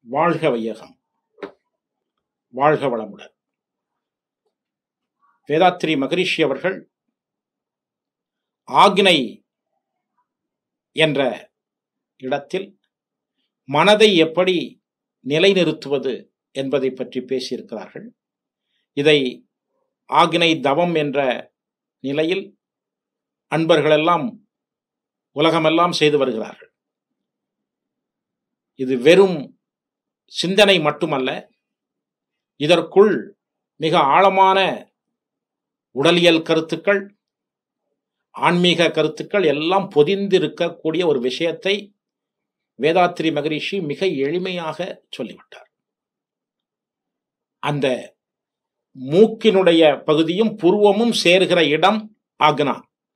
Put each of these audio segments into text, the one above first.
வாழ்க வையகம் வாழ்க வளமுடன் வேதாத்திரி மகரிஷி அவர்கள் ஆக்னை என்ற இடத்தில் மனதை எப்படி நிலைநிறுத்துவது என்பதை பற்றி பேசியிருக்கிறார்கள் இதை ஆக்னை தவம் என்ற நிலையில் அன்பர்களெல்லாம் உலகமெல்லாம் செய்து வருகிறார்கள் இது வெறும் சிந்தனை மட்டுமல்ல இதற்குள் மிக ஆழமான உடலியல் கருத்துக்கள் ஆன்மீக கருத்துக்கள் எல்லாம் பொதிந்திருக்கக்கூடிய ஒரு விஷயத்தை வேதாத்திரி மகரிஷி மிக எளிமையாக சொல்லிவிட்டார் அந்த மூக்கினுடைய பகுதியும் புருவமும் சேர்கிற இடம் ஆக்னா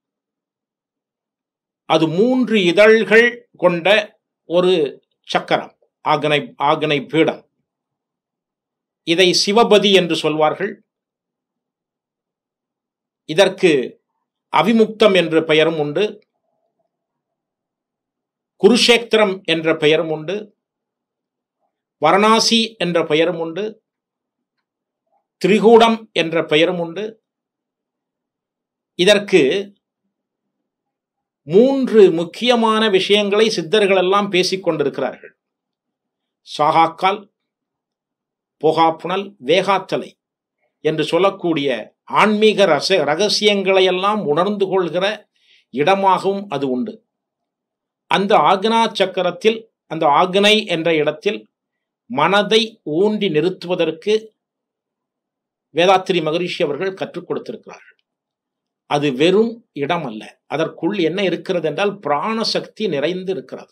அது மூன்று இதழ்கள் கொண்ட ஒரு சக்கரம் ஆகனை ஆகனை பீடம் இதை சிவபதி என்று சொல்வார்கள் இதற்கு அவிமுக்தம் என்ற பெயரும் உண்டு குருஷேத்திரம் என்ற பெயரும் உண்டு வாரணாசி என்ற பெயரும் உண்டு திரிகூடம் என்ற பெயரும் உண்டு இதற்கு மூன்று முக்கியமான விஷயங்களை சித்தர்கள் எல்லாம் பேசிக் கொண்டிருக்கிறார்கள் சாகாக்கால் புகாப்புணல் வேகாத்தலை என்று சொல்லக்கூடிய ஆன்மீக ரச ரகசியங்களையெல்லாம் உணர்ந்து கொள்கிற இடமாகவும் அது உண்டு அந்த ஆக்னா சக்கரத்தில் அந்த ஆக்னை என்ற இடத்தில் மனதை ஊன்றி நிறுத்துவதற்கு வேதாத்திரி மகரிஷி அவர்கள் கற்றுக் கொடுத்திருக்கிறார்கள் அது வெறும் இடம் அல்ல அதற்குள் என்ன இருக்கிறது என்றால் பிராணசக்தி நிறைந்து இருக்கிறது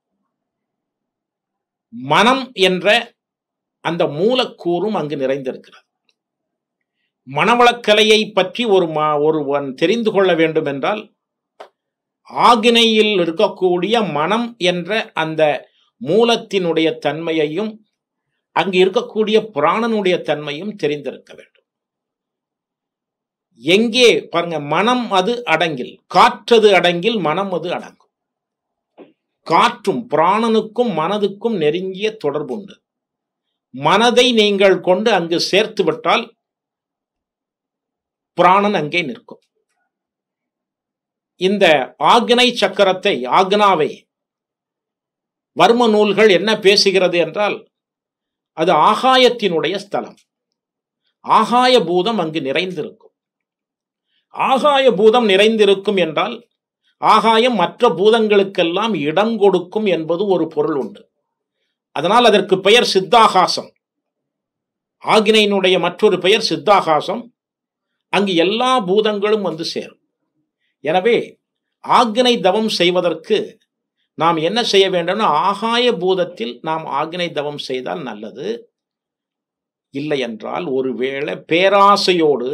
மனம் என்ற அந்த மூலக்கூறும் அங்கு நிறைந்திருக்கிறது மனவளக்கலையை பற்றி ஒரு ஒருவன் தெரிந்து கொள்ள வேண்டும் என்றால் ஆகினையில் இருக்கக்கூடிய மனம் என்ற அந்த மூலத்தினுடைய தன்மையையும் அங்கு இருக்கக்கூடிய பிராணனுடைய தன்மையும் தெரிந்திருக்க வேண்டும் எங்கே பாருங்க மனம் அது அடங்கில் காற்றது அடங்கில் மனம் அது அடங்கும் காற்றும் பிராணனுக்கும் மனதுக்கும் நெருங்கிய தொடர்பு உண்டு மனதை நீங்கள் கொண்டு அங்கு சேர்த்து விட்டால் பிராணன் அங்கே நிற்கும் இந்த ஆக்னை சக்கரத்தை ஆக்னாவை வர்ம நூல்கள் என்ன பேசுகிறது என்றால் அது ஆகாயத்தினுடைய ஸ்தலம் ஆகாய பூதம் அங்கு நிறைந்திருக்கும் ஆகாய பூதம் நிறைந்திருக்கும் என்றால் ஆகாயம் மற்ற பூதங்களுக்கெல்லாம் இடம் கொடுக்கும் என்பது ஒரு பொருள் உண்டு அதனால் அதற்கு பெயர் சித்தாகாசம் ஆகினையினுடைய மற்றொரு பெயர் சித்தாகாசம் அங்கு எல்லா பூதங்களும் வந்து சேரும் எனவே ஆக்னை தவம் செய்வதற்கு நாம் என்ன செய்ய வேண்டும்னா ஆகாய பூதத்தில் நாம் ஆக்னை தவம் செய்தால் நல்லது இல்லை என்றால் ஒருவேளை பேராசையோடு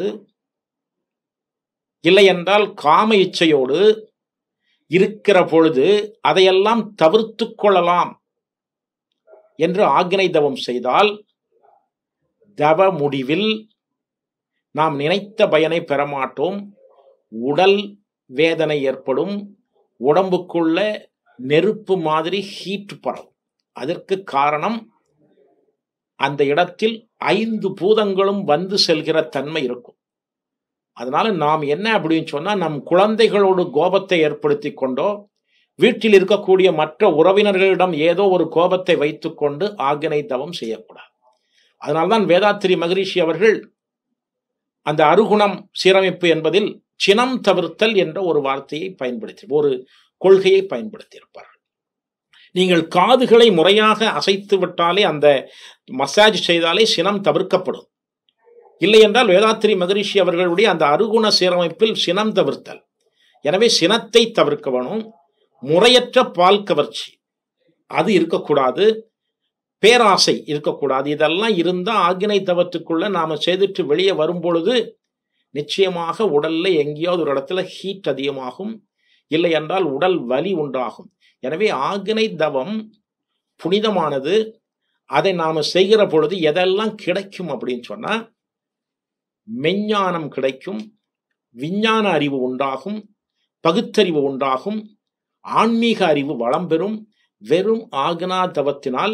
இல்லை என்றால் காம இச்சையோடு இருக்கிற பொழுது அதையெல்லாம் தவிர்த்து கொள்ளலாம் என்று ஆக்னை தவம் செய்தால் தவ முடிவில் நாம் நினைத்த பயனை பெறமாட்டோம் உடல் வேதனை ஏற்படும் உடம்புக்குள்ள நெருப்பு மாதிரி ஹீட் பரவும் அதற்கு காரணம் அந்த இடத்தில் ஐந்து பூதங்களும் வந்து செல்கிற தன்மை இருக்கும் அதனால நாம் என்ன அப்படின்னு சொன்னா நம் குழந்தைகளோடு கோபத்தை ஏற்படுத்தி கொண்டோ வீட்டில் இருக்கக்கூடிய மற்ற உறவினர்களிடம் ஏதோ ஒரு கோபத்தை வைத்துக்கொண்டு ஆக்னை தவம் செய்யக்கூடாது அதனால்தான் வேதாத்திரி மகரிஷி அவர்கள் அந்த அருகுணம் சீரமைப்பு என்பதில் சினம் தவிர்த்தல் என்ற ஒரு வார்த்தையை பயன்படுத்தி ஒரு கொள்கையை பயன்படுத்தியிருப்பார்கள் நீங்கள் காதுகளை முறையாக அசைத்து விட்டாலே அந்த மசாஜ் செய்தாலே சினம் தவிர்க்கப்படும் இல்லை என்றால் வேதாத்திரி மகரிஷி அவர்களுடைய அந்த அருகுண சீரமைப்பில் சினம் தவிர்த்தல் எனவே சினத்தை தவிர்க்க வேணும் முறையற்ற பால் கவர்ச்சி அது இருக்கக்கூடாது பேராசை இருக்கக்கூடாது இதெல்லாம் இருந்தால் ஆகினை தவத்துக்குள்ள நாம செய்துட்டு வெளியே வரும் பொழுது நிச்சயமாக உடல்ல எங்கேயாவது ஒரு இடத்துல ஹீட் அதிகமாகும் இல்லை என்றால் உடல் வலி உண்டாகும் எனவே ஆகினை தவம் புனிதமானது அதை நாம செய்கிற பொழுது எதெல்லாம் கிடைக்கும் அப்படின்னு சொன்னா மெஞ்ஞானம் கிடைக்கும் விஞ்ஞான அறிவு உண்டாகும் பகுத்தறிவு உண்டாகும் ஆன்மீக அறிவு வளம் பெறும் வெறும் ஆக்னா தவத்தினால்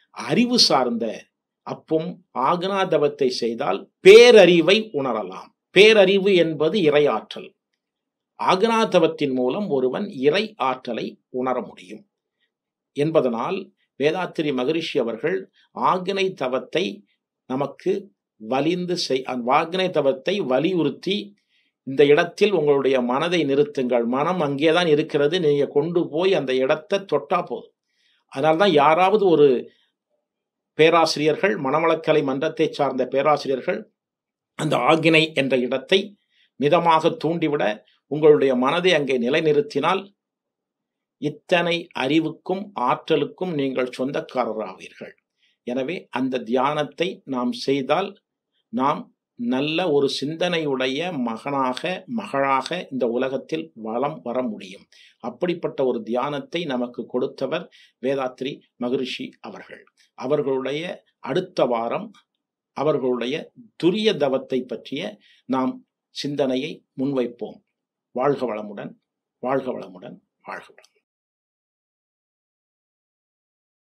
அறிவு சார்ந்த அப்பும் ஆக்னா தவத்தை செய்தால் பேரறிவை உணரலாம் பேரறிவு என்பது இறையாற்றல் ஆக்னா தவத்தின் மூலம் ஒருவன் இறை ஆற்றலை உணர முடியும் என்பதனால் வேதாத்திரி மகரிஷி அவர்கள் ஆக்னை தவத்தை நமக்கு வலிந்து செய் வாக்னை தவத்தை வலியுறுத்தி இந்த இடத்தில் உங்களுடைய மனதை நிறுத்துங்கள் மனம் அங்கேதான் இருக்கிறது நீங்க கொண்டு போய் அந்த இடத்தை தொட்டா போதும் அதனால்தான் யாராவது ஒரு பேராசிரியர்கள் மனவளக்கலை மன்றத்தை சார்ந்த பேராசிரியர்கள் அந்த ஆகினை என்ற இடத்தை மிதமாக தூண்டிவிட உங்களுடைய மனதை அங்கே நிலைநிறுத்தினால் இத்தனை அறிவுக்கும் ஆற்றலுக்கும் நீங்கள் சொந்தக்காரராவீர்கள் எனவே அந்த தியானத்தை நாம் செய்தால் நாம் நல்ல ஒரு சிந்தனையுடைய மகனாக மகளாக இந்த உலகத்தில் வளம் வர முடியும் அப்படிப்பட்ட ஒரு தியானத்தை நமக்கு கொடுத்தவர் வேதாத்ரி மகரிஷி அவர்கள் அவர்களுடைய அடுத்த வாரம் அவர்களுடைய துரிய தவத்தை பற்றிய நாம் சிந்தனையை முன்வைப்போம் வாழ்க வளமுடன் வாழ்க வளமுடன் வாழ்க வளமுடன்